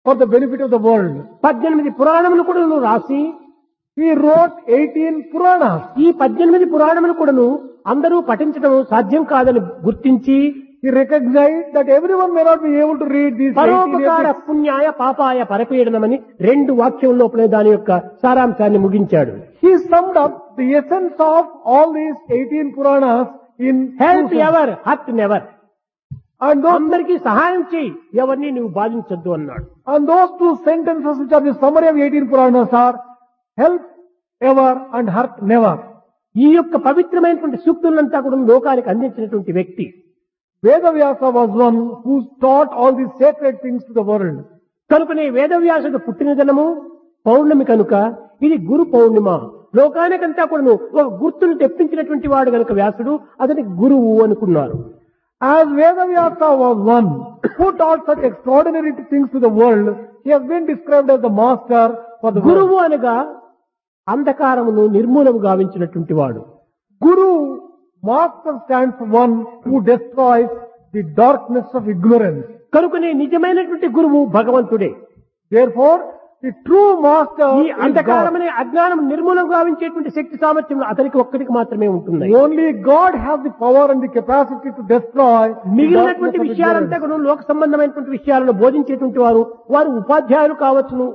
for the benefit of the world. పద్దెనిమిది పురాణములు కూడా నువ్వు రాసి He wrote 18 Puranas. ఈ పద్దెనిమిది పురాణములు కూడాను అందరూ పఠించడం సాధ్యం కాదని గుర్తించి He recognized that everyone may not be able to read these 18 పరోపకార epics. పుణ్యాయ పాపాయ పరపీడనమని రెండు వాక్యం లోపలే దాని యొక్క సారాంశాన్ని ముగించాడు He summed up the essence of all these 18 Puranas in help two sentences. Ever hurt never And those, అందరికీ సహాయం చేయి ఎవరిని నువ్వు బాధించొద్దు అన్నాడు and those two sentences which are the summary of 18 Puranas are help ever and hurt never. ఈ యొక్క పవిత్రమైనటువంటి సూక్తులంతా కూడా లోకానికి అందించినటువంటి వ్యక్తి Vedavyasa was one who taught all these sacred things to the world. కనుకనే వేదవ్యాసుడు పుట్టిన దినము పౌర్ణమి కనుక ఇది గురు పౌర్ణిమ లోకానికంతా కూడాను ఒక గుర్తును తెప్పించినటువంటి వాడు కనుక వ్యాసుడు అతనికి గురువు అనుకున్నారు As Vedavyasa was one who taught such extraordinary things to the world, he has been described as the master for the world. గురువు అనగా అంధకారమును నిర్మూలము గావించినటువంటి వాడు Guru, master stands for one who destroys the darkness of ignorance. కనుకనే నిజమైనటువంటి గురువు భగవంతుడే Therefore, the true master ఈ is God. అంధకారమనే అజ్ఞానం నిర్మూలం గావించేటువంటి శక్తి సామర్థ్యం అతనికి ఒక్కడికి మాత్రమే ఉంటుంది Only God has the power and the capacity to destroy the darkness మిగిలినటువంటి of విషయాలంతా ignorance. కూడా లోక సంబంధమైనటువంటి విషయాలను బోధించేటువంటి వారు వారు ఉపాధ్యాయులు కావచ్చును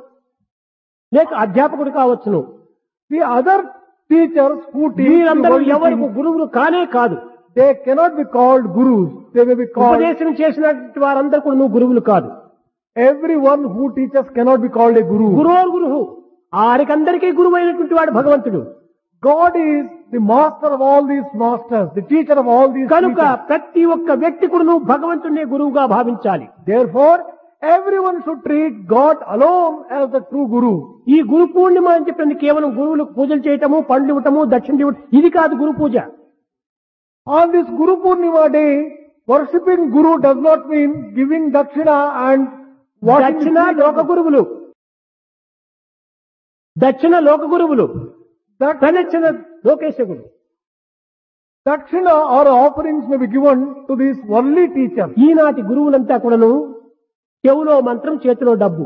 లేక అధ్యాపకుడు కావచ్చును The other teachers who teach the వీరందరూ worldly ఎవరికి things, గురువులు కానే కాదు they cannot be called gurus. They may be called ఉపదేశం చేసినటువంటి వారందరూ కూడా నువ్వు గురువులు కాదు Everyone who teaches cannot be called a guru. గురువు గురువు ఆరికందరికీ గురువు అయినటువంటి వాడు భగవంతుడు God is the master of all these masters, the teacher of all these కనుక teachers. ప్రతి ఒక్క వ్యక్తి కూడా నువ్వు భగవంతుడినే గురువుగా భావించాలి Therefore, everyone should treat God alone as the true guru. ఈ గురు పూర్ణిమ అని చెప్పింది కేవలం గురువులకు పూజలు చేయటము పండ్లు ఇవ్వటము దక్షిణ ఇవ్వటం ఇది కాదు గురు పూజ On this Guru Purnima day, worshipping Guru does not mean giving dakshina and washing the దక్షిణ feet లోక of- గురువులు దక్షిణ లోక గురువులు Dak- ప్రదక్షిణ లోకేశ గురు Dakshina or offerings may be given to these worldly teachers. ఈనాటి గురువులంతా కూడాను చెవులో మంత్రం చేతిలో డబ్బు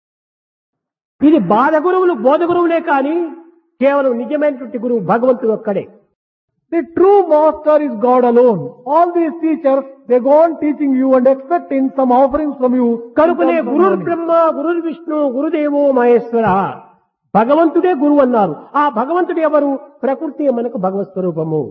ఇది బాధ గురువులు బోధ గురువులే కానీ కేవలం నిజమైనటువంటి గురువు భగవంతుడు ఒక్కడే The true master is God alone. All these teachers, they go on teaching you and expecting some offerings from you. in కనుకనే terms of గురుర్ money. బ్రహ్మ గురుర్ విష్ణు గురుదేవో మహేశ్వర భగవంతుడే గురువు అన్నారు ఆ భగవంతుడు ఎవరు ప్రకృతి మనకు భగవత్ స్వరూపము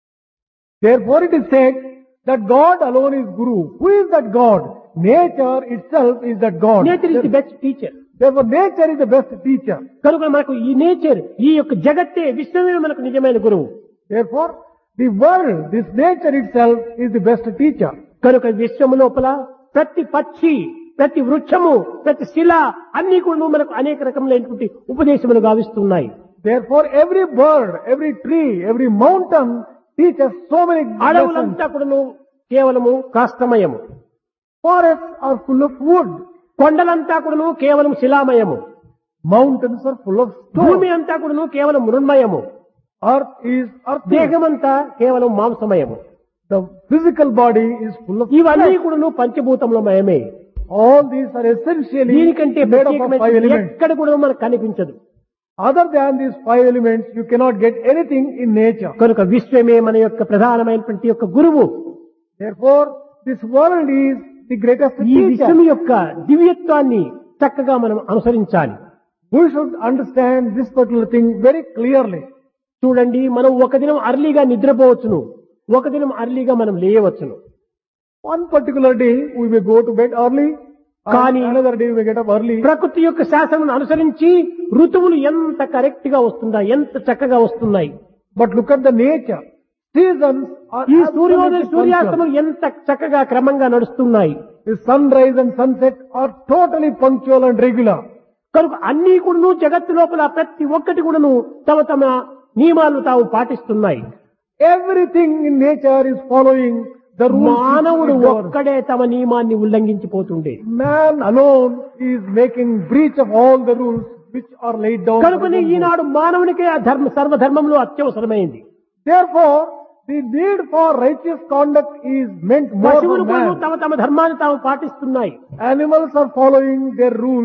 Therefore it is said that God alone is Guru. Who is that God? Nature itself is that God. Nature is the best teacher Therefore nature is the best teacher. కనుక మనకు ఈ నేచర్ ఈ యొక్క జగత్తే విశ్వమే మనకు నిజమైన గురువు Therefore the world, this nature itself is the best teacher. కనుక విశ్వము లోపల ప్రతి పక్షి ప్రతి వృక్షము ప్రతి శిల అన్ని కూడా మనకు అనేక రకములైనటువంటి ఉపదేశములు గావిస్తున్నాయి Therefore every bird, every tree, every mountain teaches so many lessons. అడవులంతా కూడాను కేవలము కాష్టమయము Forests are full of wood. కొండలంతా కూడాను కేవలం శిలామయము Mountains are full of భూమి stone. అంతా కూడాను కేవలం మృణ్మయము Earth is earth. దేహమంతా కేవలం మాంసమయము The physical body is full of ఇవన్నీ flesh. కూడాను పంచభూతములమయమే All these are essentially దీనికంటే made up of five ప్రత్యేకమైన elements. ఎక్కడ కూడా మనకు కనిపించదు Other than these five elements, you cannot get anything in nature. కనుక విశ్వమే మన యొక్క ప్రధానమైనటువంటి యొక్క గురువు Therefore, this world is the greatest ఈ విశ్వం teacher. యొక్క దివ్యత్వాన్ని చక్కగా మనం అనుసరించాలి We should understand this particular thing very clearly. చూడండి మనం ఒక దినం అర్లీగా నిద్రపోవచ్చును ఒక దినం అర్లీగా మనం లేయవచ్చును One particular day, we may go to bed early, and Kani- another day we may get up early. ప్రకృతి యొక్క శాసనం అనుసరించి ఋతువులు ఎంత కరెక్ట్ గా వస్తున్నాయి ఎంత చక్కగా వస్తున్నాయి But look at the nature. Seasons are ఈ సూర్యోదయ absolutely సూర్యాస్తమం punctual. ఎంత చక్కగా క్రమంగా నడుస్తున్నాయి The sunrise and sunset are totally punctual and regular. కనుక అన్ని కూడాను జగత్తు లోపల ప్రతి ఒక్కటి కూడాను తమ తమ నియమాలు తాము పాటిస్తున్నాయి Everything in nature is following the rules. which మానవుడు it governs. ఒక్కడే తమ నియమాన్ని ఉల్లంఘించిపోతుండే Man alone is making breach of all the rules which are laid down. for కనుకనే him. ఈనాడు మానవునికే ఆ ధర్మ సర్వధర్మంలో అత్యవసరమైంది Therefore, the need for righteous conduct is meant more పశువులు for కూడా man. తమ తమ ధర్మాన్ని తాము పాటిస్తున్నాయి Animals are following their rules